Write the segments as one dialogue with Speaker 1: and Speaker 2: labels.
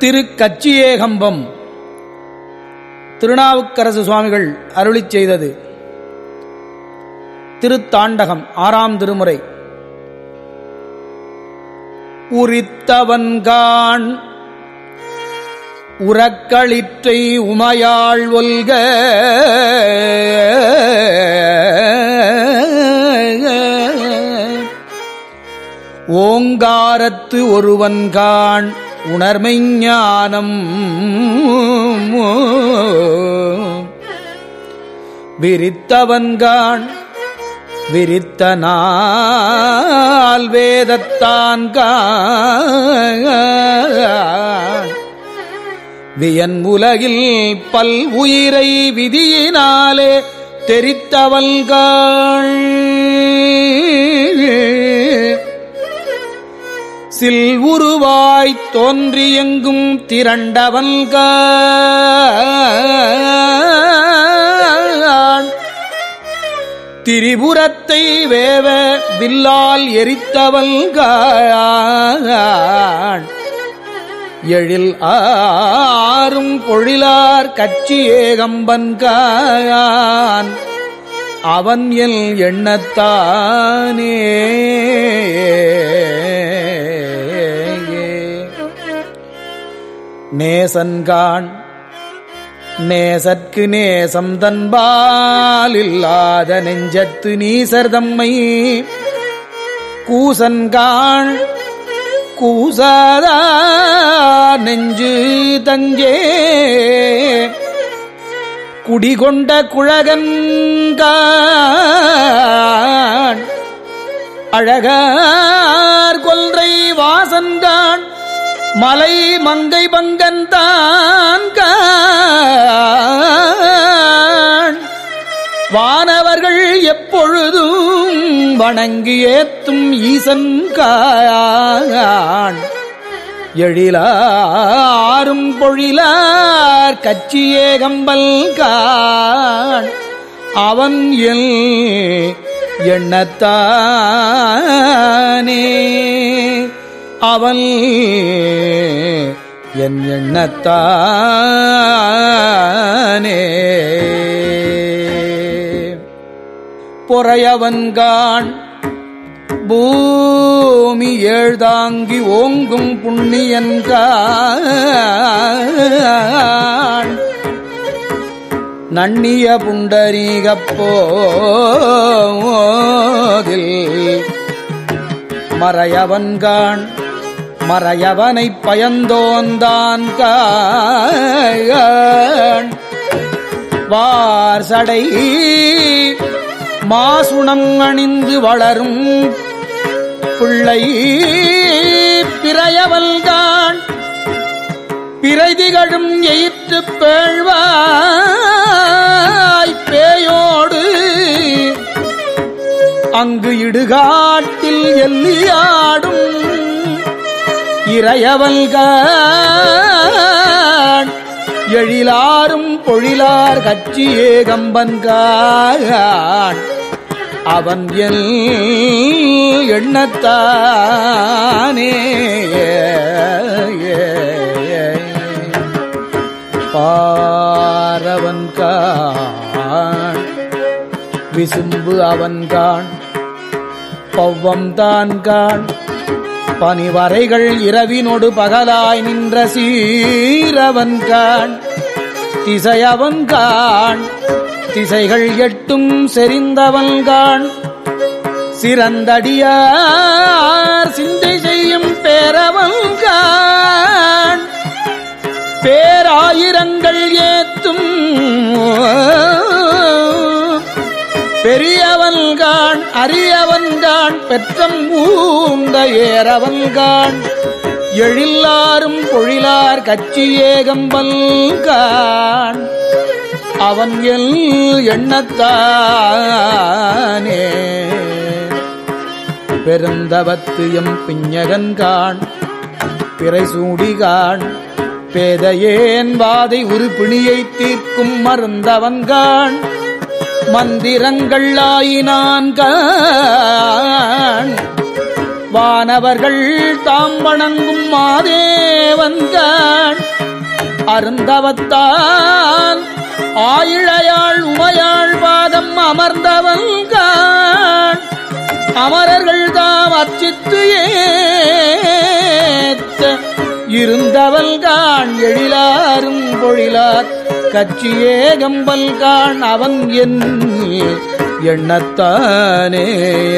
Speaker 1: திருக்கச்சியேகம்பம் திருநாவுக்கரசு சுவாமிகள் அருளிச் செய்தது திருத்தாண்டகம் ஆறாம் திருமுறை உரித்தவன்கான் உறக்களிற்றை உமையாள் ஒல்க ஓங்காரத்து ஒருவன்கான் உணர்மெஞ்ஞானம் விரித்தவன்கான் விரித்த நாள் வேதத்தான் காண் வியன் உலகில் பல் உயிரை விதியினாலே தெரித்தவல்கள் சில் உருவாய் தோன்றியெங்கும் திரண்டவல்கள் திரிபுரத்தை வேவ வில்லால் எரித்தவல்கான் எழில் ஆறும் பொழிலார் கச்சி ஏகம்பன்கான் அவன் எல் எண்ணத்தானே நேசன்கான் நேசற்கு நேசம் தன்பால் இல்லாத நெஞ்சத்து நீசர் தம்மை கூசன்கான் கூசாதா நெஞ்சு தஞ்சே குடிகொண்ட குழகன்கான் அழகார் கொல்றை வாசன்கான் மலை மங்கை பங்கன்தான் கான் வானவர்கள் எப்பொழுதும் வணங்கி ஏத்தும் ஈசன் கான் எழிலாரும் பொழிலார் கச்சியே கம்பல் கான் அவன் எல் எண்ணத்தானே அவன் என் எண்ணத்தானே பொறையவன்கான் பூமி ஏழ்தாங்கி ஓங்கும் புண்ணியன்கான் நன்னிய புண்டரீகப் போதில் மறையவன்கான் மறையவனைப் பயந்தோந்தான் கான் வார்சடை மாசுணம் அணிந்து வளரும் பிள்ளை பிறையவல்கான் பிறைதிகழும் எயிற்று பேழ்வாய் பேயோடு அங்கு இடுகாட்டில் எல்லியாடும் இறையவல்கான் எழிலாரும் பொழிலார் கச்சி ஏகம்பன்கான் அவன் எல் எண்ணத்தானே பாரவன்கான் விசும்பு அவன்கான் பவ்வம் தான்கான் பனிவரைகள் இரவினொடு பகலாய் நின்ற சீரவன்கான் திசையவன்கான் திசைகள் எட்டும் செறிந்தவன்கான் சிறந்தடியார் சிந்தை செய்யும் பேரவன்கான் பேராயிரங்கள் ஏத்தும் பெரியவன்கான் அரியவன்கான் பெற்றம் ஊந்த ஏறவன்கான் எழில்லாரும் பொழிலார் கச்சி ஏகம்பல்கான் அவன் எல் எண்ணத்தானே பெருந்தவத்து எம் பிஞகன்கான் பிறைசூடிகான் பேதையேன் வாதை ஒரு பிணியை தீர்க்கும் மருந்தவன்கான் மந்திரங்கள் ஆயினான் கான் வானவர்கள் தாம் வணங்கும் மாதேவன்கான் அருந்தவத்தான் ஆயிழையாள் உமையாள் பாதம் அமர்ந்தவன்கான் அமரர்கள் தாம் அச்சித்து ஏத்த இருந்தவள்கான் எழிலாரும் பொழிலார் கட்சியே கம்பல்கான் அவன் என் எண்ணத்தானே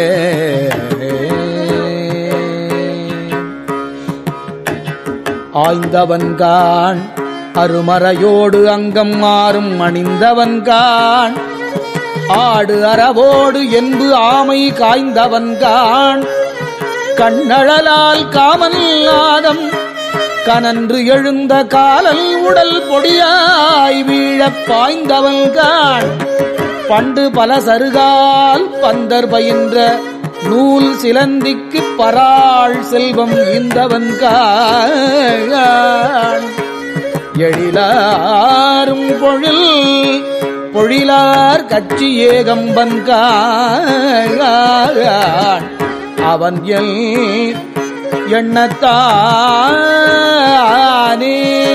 Speaker 1: ஆய்ந்தவன்கான் அருமறையோடு அங்கம் மாறும் அணிந்தவன்கான் ஆடு அறவோடு என்பு ஆமை காய்ந்தவன்கான் கண்ணழலால் காமன் நாதம் கனன்று எழுந்த காலல் உடல் பொடியாய் வீழப் பாய்ந்தவன்கான் பண்டு பல சருகால் பந்தர் பயின்ற நூல் சிலந்திக்கு பராள் செல்வம் இந்தவன்கான் எழிலாரும் பொழில் பொழிலார் கட்சி ஏகம்பன்கான் அவன் எல் எண்ணத்தானே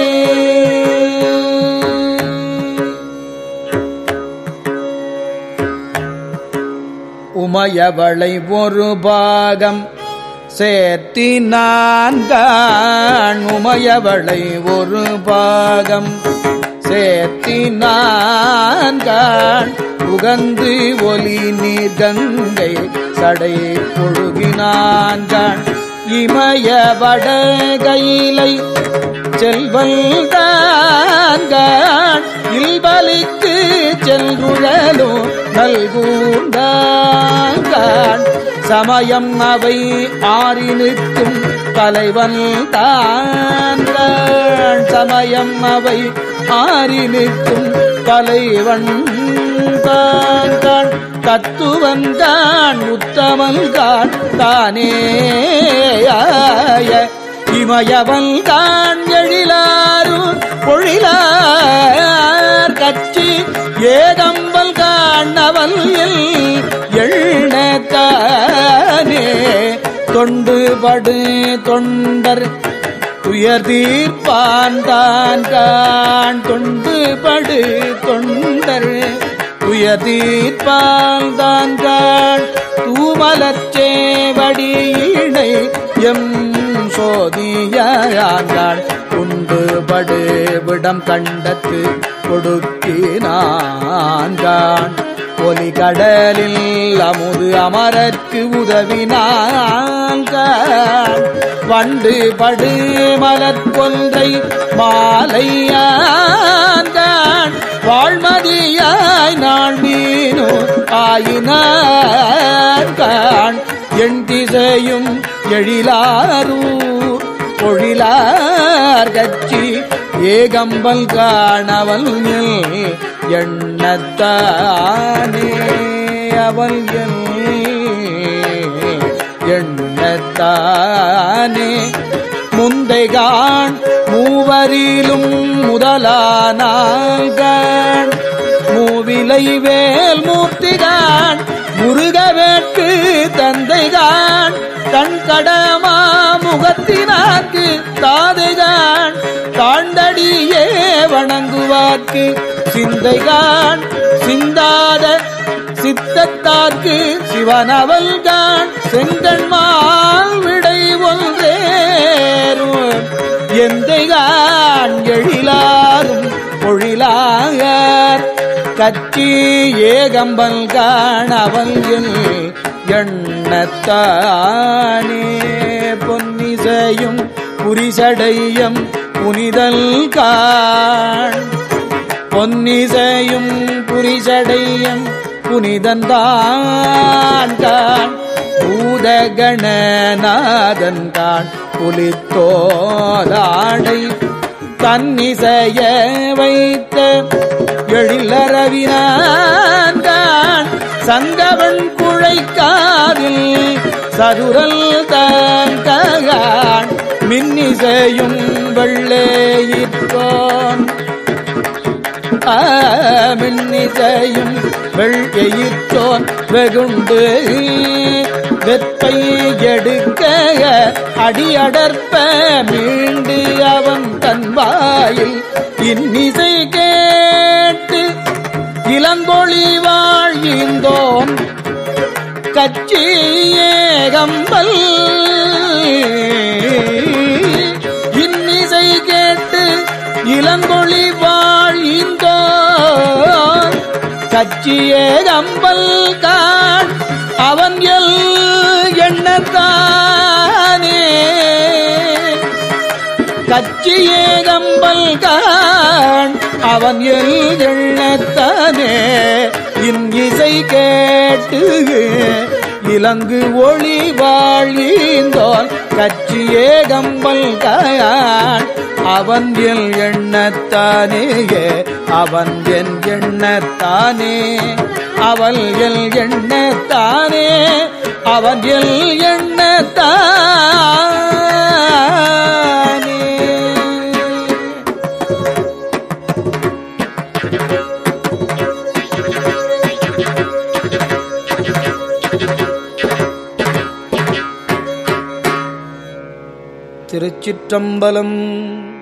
Speaker 1: உமையவளை ஒரு பாகம் சேர்த்தினான்கான் உமையவளை ஒரு பாகம் சேர்த்தினான்கான் உகந்து ஒலி நீர் கங்கை சடை பொழுகினான்கான் இமய வடகையிலை செல்வல் தான்கான் இல்பலிக்கு செல்குழலோ நல்கூண்டான் சமயம் அவை ஆறினுக்கும் தலைவன் தான் சமயம் அவை ஆறினுக்கும் தலைவன் தான் தான் தத்துவன் தான் உத்தமன் தான் தானே இமயவன் தான் எழிலாரும் பொழிலார் கட்சி ஏகம்பல் காணவல் எண்ணத்தானே தொண்டு படு தொண்டர் துயர் தீர்ப்பான் தான் கான் தொண்டு படு தொண்டர் துயர் தீர்ப்பான் தான் கான் தூமலச்சேவடியினை எம் சோதியான் உண்டு படு விடம் கண்டத்து கொடுக்கினான் ஒலி கடலில் அமுது அமரற்கு உதவினான் வண்டு படு மலர் கொன்றை மாலையான் வாழ்மதியாய் நாள் மீனோ ஆயினான் என் திசையும் எழிலாரூர் பொழிலார் கட்சி ஏகம்பல் காணவல் எண்ணத்தானே அவள் எண்ணத்தானே முந்தைகான் மூவரிலும் முதலானான் மூவிலை வேல் மூர்த்திகான் முருகவேற்கு தந்தைகான் கண்கடமா முகத்தினாக்கு தாதைகான் தாண்டடியே வணங்குவார்க்கு சிந்தைகான் சிந்தாத சித்தத்தார்க்கு சிவனவல்கான் செங்கண்மால் விடை ஒன்றேரும் எந்தைகான் எழிலாரும் பொழிலாகர் கட்சி ஏகம்பல் காணவல் எண்ணத்தானே பொன்னிசையும் புரிசடையம் புனிதல் காண் பொன்னிசையும் புரிசடையம் புனிதந்தான் கான் பூதகணநாதன் கான் புலித்தோதாடை தன்னிசைய வைத்த எழிலரவினான் கான் சங்கவன் குழைக்காதில் சதுரல் தான் ககான் மின்னிசையும் வெள்ளேயிற்றோன் மின்னிசையும் வெள்ளையிற்றோன் வெகுண்டு வெப்பை எடுக்க அடியடர்ப்ப மீண்டு அவன் தன் வாயில் இன்னிசை கேட்டு இளங்கொழி வாழ்கின்றோன் கச்சி ஏகம்பல் இன்னிசை கேட்டு இளங்கொழி வாழ்கின்றோன் கச்சி ஏகம்பல் கான் அவன் எல் எண்ணத்தானே கச்சியே கம்பல் கான் அவன் எல் எண்ணத்தானே இன்இசை கேட்டு இலங்கு ஒளி வாழிந்தோன் கச்சியே கம்பல் கான் அவன் எல் எண்ணத்தானே அவன் என் எண்ணத்தானே அவள் எல் எண்ணத்தானே அவன் எல் எண்ணத்தானே திருச்சிற்றம்பலம்